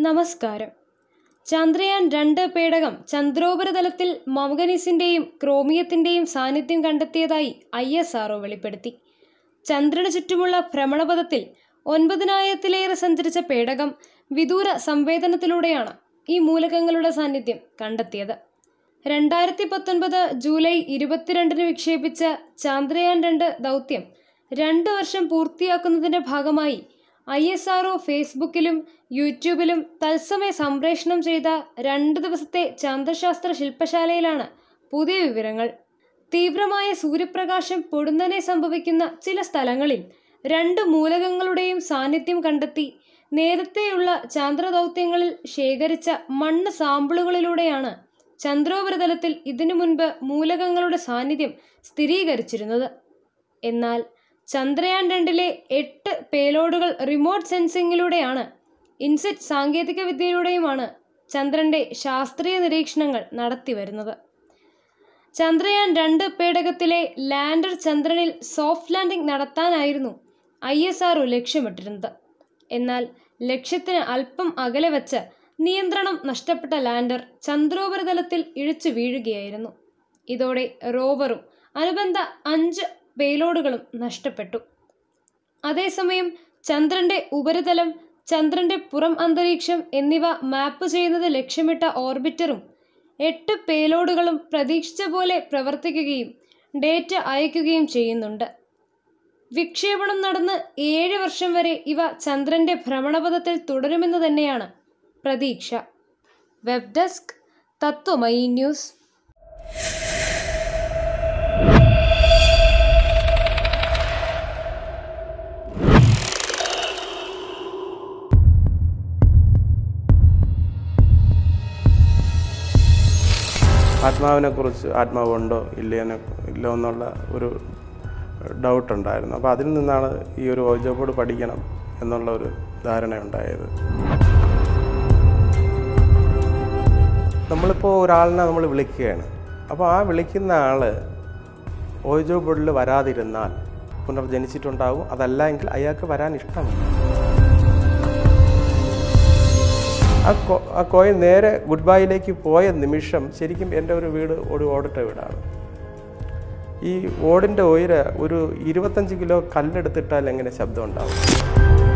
നമസ്കാരം ചന്ദ്രയാൻ രണ്ട് പേടകം ചന്ദ്രോപരിതലത്തിൽ മംഗനീസിന്റെയും ക്രോമിയത്തിന്റെയും സാന്നിധ്യം കണ്ടെത്തിയതായി ഐ എസ് ആർഒ വെളിപ്പെടുത്തി ചന്ദ്രന് ചുറ്റുമുള്ള ഭ്രമണപഥത്തിൽ ഒൻപതിനായിരത്തിലേറെ സഞ്ചരിച്ച പേടകം വിദൂര സംവേദനത്തിലൂടെയാണ് ഈ മൂലകങ്ങളുടെ സാന്നിധ്യം കണ്ടെത്തിയത് രണ്ടായിരത്തി പത്തൊൻപത് ജൂലൈ ഇരുപത്തിരണ്ടിന് വിക്ഷേപിച്ച ചന്ദ്രയാൻ രണ്ട് ദൗത്യം രണ്ട് വർഷം പൂർത്തിയാക്കുന്നതിന്റെ ഭാഗമായി ഐ എസ് ആർഒ ഫേസ്ബുക്കിലും യൂട്യൂബിലും തത്സമയ സംപ്രേഷണം ചെയ്ത രണ്ട് ദിവസത്തെ ചന്ദ്രശാസ്ത്ര ശില്പശാലയിലാണ് പുതിയ വിവരങ്ങൾ തീവ്രമായ സൂര്യപ്രകാശം പൊടുന്നനെ സംഭവിക്കുന്ന ചില സ്ഥലങ്ങളിൽ രണ്ട് മൂലകങ്ങളുടെയും സാന്നിധ്യം കണ്ടെത്തി നേരത്തെയുള്ള ചന്ദ്രദൗത്യങ്ങളിൽ ശേഖരിച്ച മണ്ണ് സാമ്പിളുകളിലൂടെയാണ് ചന്ദ്രോപരിതലത്തിൽ ഇതിനു മുൻപ് മൂലകങ്ങളുടെ സാന്നിധ്യം സ്ഥിരീകരിച്ചിരുന്നത് എന്നാൽ ചന്ദ്രയാൻ രണ്ടിലെ എട്ട് പേലോഡുകൾ റിമോട്ട് സെൻസിങ്ങിലൂടെയാണ് ഇൻസെറ്റ് സാങ്കേതിക വിദ്യയിലൂടെയുമാണ് ചന്ദ്രന്റെ ശാസ്ത്രീയ നിരീക്ഷണങ്ങൾ നടത്തിവരുന്നത് ചന്ദ്രയാൻ രണ്ട് പേടകത്തിലെ ലാൻഡർ ചന്ദ്രനിൽ സോഫ്റ്റ് ലാൻഡിംഗ് നടത്താനായിരുന്നു ഐ എസ് ആർഒ ലക്ഷ്യമിട്ടിരുന്നത് എന്നാൽ ലക്ഷ്യത്തിന് അല്പം അകലെ വച്ച് നിയന്ത്രണം നഷ്ടപ്പെട്ട ലാൻഡർ ചന്ദ്രോപരിതലത്തിൽ ഇഴിച്ചു വീഴുകയായിരുന്നു ഇതോടെ റോവറും അനുബന്ധ അഞ്ച് പേലോഡുകളും നഷ്ടപ്പെട്ടു അതേസമയം ചന്ദ്രന്റെ ഉപരിതലം ചന്ദ്രന്റെ പുറം അന്തരീക്ഷം എന്നിവ മാപ്പ് ചെയ്യുന്നത് ലക്ഷ്യമിട്ട ഓർബിറ്ററും എട്ട് പേലോഡുകളും പ്രതീക്ഷിച്ച പോലെ പ്രവർത്തിക്കുകയും ഡേറ്റ അയക്കുകയും ചെയ്യുന്നുണ്ട് വിക്ഷേപണം നടന്ന് ഏഴ് വർഷം വരെ ഇവ ചന്ദ്രന്റെ ഭ്രമണപഥത്തിൽ തുടരുമെന്ന് തന്നെയാണ് പ്രതീക്ഷ വെബ് ഡെസ്ക് തത്വമയി ന്യൂസ് ആത്മാവിനെ കുറിച്ച് ആത്മാവുണ്ടോ ഇല്ലയെന്ന് ഇല്ലോ എന്നുള്ള ഒരു ഡൗട്ട് ഉണ്ടായിരുന്നു അപ്പോൾ അതിൽ നിന്നാണ് ഈ ഒരു ഓജോബോർഡ് പഠിക്കണം എന്നുള്ള ഒരു ധാരണ ഉണ്ടായത് നമ്മളിപ്പോൾ ഒരാളിനെ നമ്മൾ വിളിക്കുകയാണ് അപ്പോൾ ആ വിളിക്കുന്ന ആൾ ഓജോ ബോർഡിൽ വരാതിരുന്നാൽ പുനർജനിച്ചിട്ടുണ്ടാകും അതല്ല എങ്കിൽ അയാൾക്ക് വരാൻ ഇഷ്ടമില്ല ആ കോ ആ കോയിൻ നേരെ ഗുഡ് ബൈയിലേക്ക് പോയ നിമിഷം ശരിക്കും എൻ്റെ ഒരു വീട് ഒരു ഓടിട്ട വീടാണ് ഈ ഓടിൻ്റെ ഉയര ഒരു ഇരുപത്തഞ്ച് കിലോ കല്ലെടുത്തിട്ടാൽ എങ്ങനെ ശബ്ദം ഉണ്ടാവും